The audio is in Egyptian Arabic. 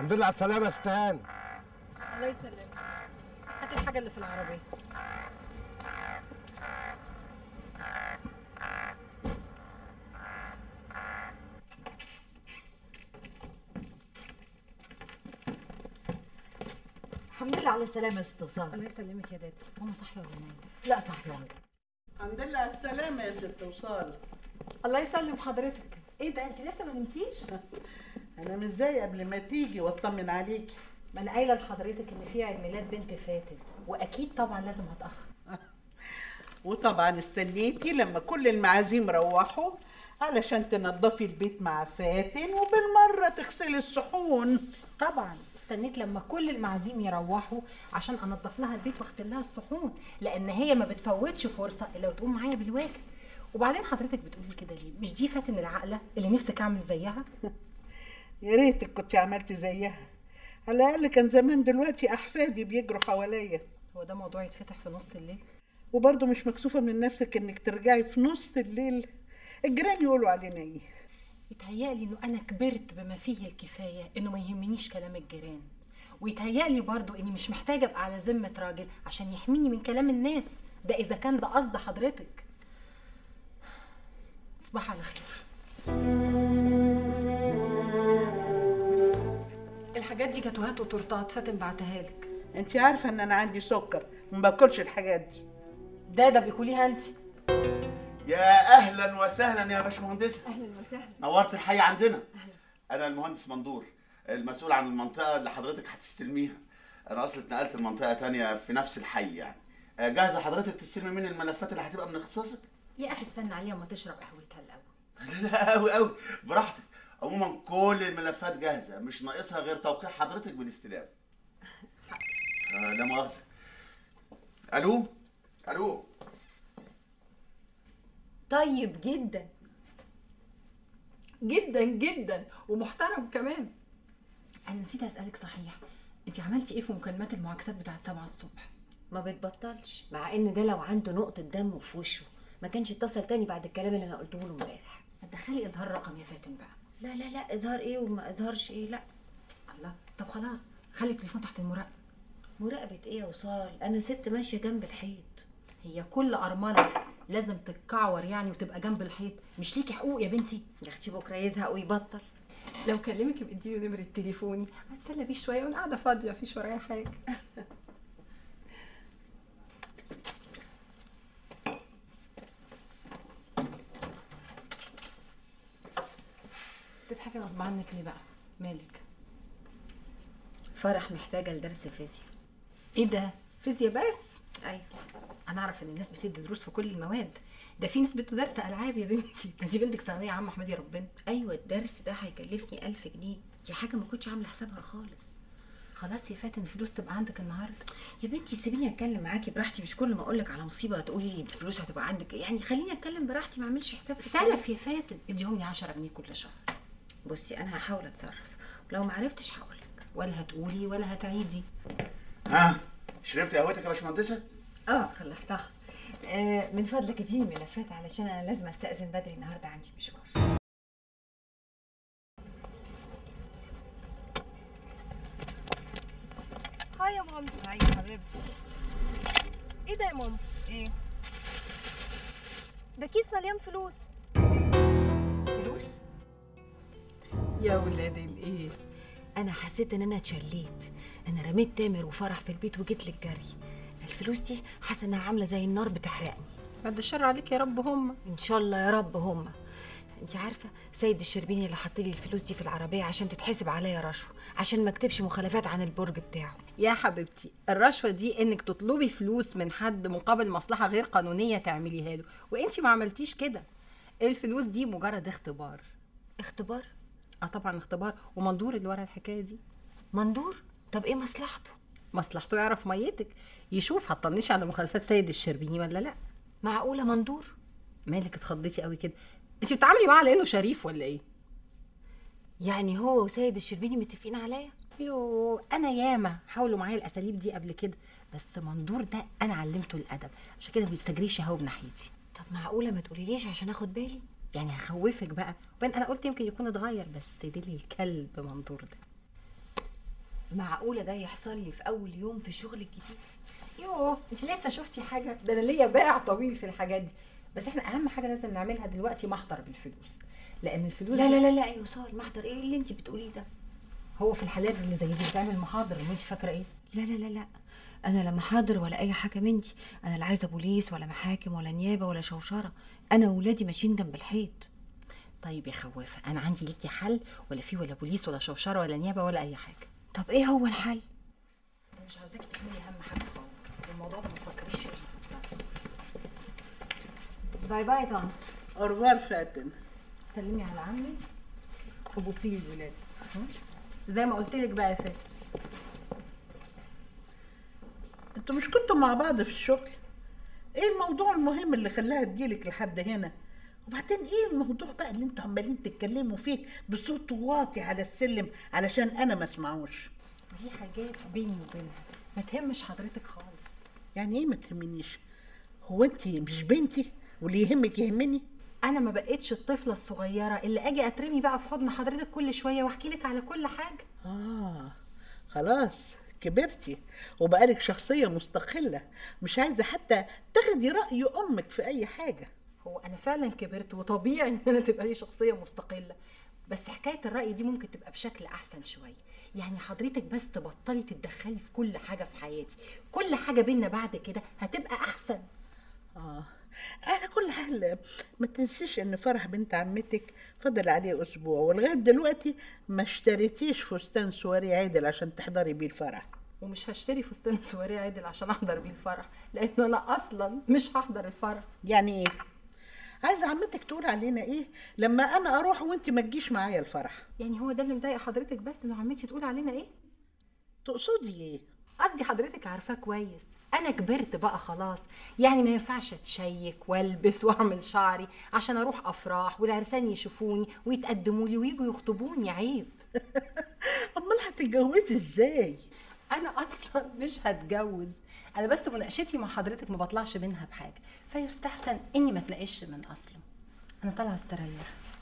الحمد لله على السلامه يا ستان الله يسلمك هات الحاجه اللي في العربيه الحمد لله على السلامة يا ست وصال الله يسلمك يا داد ماما صاحيه ولا نايمه لا صح يا الحمد لله على السلامة يا ست وصال الله يسلم حضرتك ايه ده انت لسه ما نمتيش أنا مش زي قبل ما تيجي واطمن عليكي ما انا قايله لحضرتك ان في عيد ميلاد بنت فاتت واكيد طبعا لازم هتاخر وطبعا استنيتي لما كل المعازيم روحوا علشان تنضفي البيت مع فاتن وبالمرة تغسلي الصحون طبعا استنيت لما كل المعازيم يروحوا عشان انضف لها البيت واغسل لها الصحون لان هي ما بتفوتش فرصه الا وتقوم معايا بالواجب وبعدين حضرتك بتقولي كده ليه مش دي فاتن العاقله اللي نفسك اعمل زيها يا ريتك كنت عملتي زيها على الأقل كان زمان دلوقتي أحفادي بيجروا حواليا هو ده موضوع يتفتح في نص الليل وبرضه مش مكسوفة من نفسك إنك ترجعي في نص الليل الجيران يقولوا علينا إيه يتهيألي انه انا كبرت بما فيه الكفايه انه ما يهمنيش كلام الجيران ويتهيألي برضو اني مش محتاجه ابقى على ذمه راجل عشان يحميني من كلام الناس ده اذا كان ده قصد حضرتك صباح على خير الحاجات دي جاتوهات وتورتات فاتن بعتها لك انت عارفة ان انا عندي سكر ما باكلش الحاجات دي ده ده بيكوليها انت يا اهلا وسهلا يا باشمهندسه أهلا وسهلا نورت الحي عندنا انا المهندس مندور المسؤول عن المنطقه اللي حضرتك هتستلميها انا اصلا اتنقلت لمنطقه تانية في نفس الحي يعني آه، جاهزه حضرتك تستلمي مني الملفات اللي هتبقى من اختصاصك يا اخي استنى عليها ما تشرب قهوتها الاول لا لا قوي قوي براحتك عموما كل الملفات جاهزه مش ناقصها غير توقيع حضرتك بالاستلام آه لا مؤاخذه الو الو طيب جدا جدا جدا ومحترم كمان انا نسيت اسالك صحيح انت عملتي ايه في مكالمات المعاكسات بتاعت 7 الصبح ما بتبطلش مع ان ده لو عنده نقطة دم في وشه ما كانش اتصل تاني بعد الكلام اللي انا قلته له امبارح ما تدخلي اظهار رقم يا فاتن بقى لا لا لا اظهار ايه وما اظهرش ايه لا الله طب خلاص خلي التليفون تحت المراقبه مراقبة ايه يا وصال انا ست ماشية جنب الحيط هي كل ارمله لازم تتكعور يعني وتبقى جنب الحيط مش ليكي حقوق يا بنتي يا اختي بكرة يزهق ويبطل لو كلمك يبقى اديله نمره تليفوني هتسلى بيه شويه وانا قاعده فاضيه مفيش ورايا حاجه تضحكي غصب عنك ليه بقى مالك فرح محتاجة لدرس فيزياء ايه ده فيزياء بس ايوه انا اعرف ان الناس بتدي دروس في كل المواد ده في ناس بتدرس العاب يا بنتي ده انت بنتك ثانويه عامه احمدي ربنا ايوه الدرس ده هيكلفني ألف جنيه دي حاجة ما كنتش عاملة حسابها خالص خلاص يا فاتن الفلوس تبقى عندك النهارده يا بنتي سيبيني اتكلم معاكي براحتي مش كل ما اقول لك على مصيبه تقولي لي الفلوس هتبقى عندك يعني خليني اتكلم براحتي ما اعملش حساب في الكلام. سلف يا فاتن اديهم لي 10 جنيه كل شهر بصي انا هحاول اتصرف ولو ما عرفتش هقول لك ولا هتقولي ولا هتعيدي ها شربت قهوتك يا باشمهندسه اه خلصتها آه من فضلك اديني الملفات علشان انا لازم استاذن بدري النهارده عندي مشوار هاي يا ماما هاي يا حبيبتي ايه ده يا ماما ايه ده كيس مليان فلوس فلوس يا ولاد الايه انا حسيت ان انا اتشليت انا رميت تامر وفرح في البيت وجيت لك جري الفلوس دي حاسه انها عامله زي النار بتحرقني بعد الشر عليك يا رب هم ان شاء الله يا رب هما انت عارفه سيد الشربيني اللي حط لي الفلوس دي في العربيه عشان تتحسب عليا رشوه عشان ما اكتبش مخالفات عن البرج بتاعه يا حبيبتي الرشوه دي انك تطلبي فلوس من حد مقابل مصلحه غير قانونيه تعمليها له وانت ما عملتيش كده الفلوس دي مجرد اختبار اختبار اه طبعا اختبار ومندور اللي ورا الحكايه دي مندور طب ايه مصلحته مصلحته يعرف ميتك يشوف هتطنشي على مخالفات سيد الشربيني ولا لا معقوله مندور مالك اتخضيتي قوي كده انت بتتعاملي معاه على انه شريف ولا ايه يعني هو وسيد الشربيني متفقين عليا يو انا ياما حاولوا معايا الاساليب دي قبل كده بس مندور ده انا علمته الادب عشان كده ما بيستجريش هو بناحيتي طب معقوله ما تقوليليش عشان اخد بالي يعني هخوفك بقى وبين انا قلت يمكن يكون اتغير بس دي الكلب مندور ده معقوله ده يحصل لي في اول يوم في شغل الجديد يوه انت لسه شفتي حاجه ده انا ليا باع طويل في الحاجات دي بس احنا اهم حاجه لازم نعملها دلوقتي محضر بالفلوس لان الفلوس لا لا لا لا يا وصال محضر ايه اللي انت بتقوليه ده هو في الحالات اللي زي دي بتعمل محاضر وانت فاكره ايه لا لا لا لا انا لا محاضر ولا اي حاجه من دي انا لا عايزه بوليس ولا محاكم ولا نيابه ولا شوشره انا وولادي ماشيين جنب الحيط طيب يا خوافه انا عندي ليكي حل ولا في ولا بوليس ولا شوشره ولا نيابه ولا اي حاجه طب ايه هو الحل انا مش عاوزاكي تعملي اهم حاجه خالص الموضوع ده ما تفكريش فيه باي باي طن أرفار فاتن سلمي على عمي وبوسي لي الولاد زي ما قلت لك بقى يا فاتن انتوا مش كنتوا مع بعض في الشغل ايه الموضوع المهم اللي خلاها تجيلك لحد هنا وبعدين ايه الموضوع بقى اللي انتوا عمالين تتكلموا فيه بصوت واطي على السلم علشان انا ما اسمعوش دي حاجات بيني وبينها ما تهمش حضرتك خالص يعني ايه ما تهمنيش هو انت مش بنتي واللي يهمك يهمني انا ما بقتش الطفله الصغيره اللي اجي اترمي بقى في حضن حضرتك كل شويه واحكي لك على كل حاجه اه خلاص كبرتي وبقالك شخصية مستقلة مش عايزة حتى تاخدي رأي أمك في أي حاجة هو انا فعلا كبرت وطبيعي ان انا تبقى لي شخصيه مستقله بس حكايه الراي دي ممكن تبقى بشكل احسن شويه يعني حضرتك بس تبطلي تتدخلي في كل حاجه في حياتي كل حاجه بينا بعد كده هتبقى احسن اه على كل حال ما تنسيش ان فرح بنت عمتك فضل عليه اسبوع ولغايه دلوقتي ما اشتريتيش فستان سواري عادل عشان تحضري بيه الفرح ومش هشتري فستان سواري عادل عشان احضر بيه الفرح لان انا اصلا مش هحضر الفرح يعني ايه عايزه عمتك تقول علينا ايه لما انا اروح وانت ما تجيش معايا الفرح يعني هو ده اللي مضايق حضرتك بس انه عمتي تقول علينا ايه تقصدي ايه قصدي حضرتك عارفاه كويس انا كبرت بقى خلاص يعني ما ينفعش اتشيك والبس واعمل شعري عشان اروح افراح والعرسان يشوفوني ويتقدموا لي ويجوا يخطبوني عيب امال هتتجوزي ازاي انا اصلا مش هتجوز انا بس مناقشتي مع حضرتك ما بطلعش منها بحاجه فيستحسن اني ما اتناقش من اصله انا طالعه استريح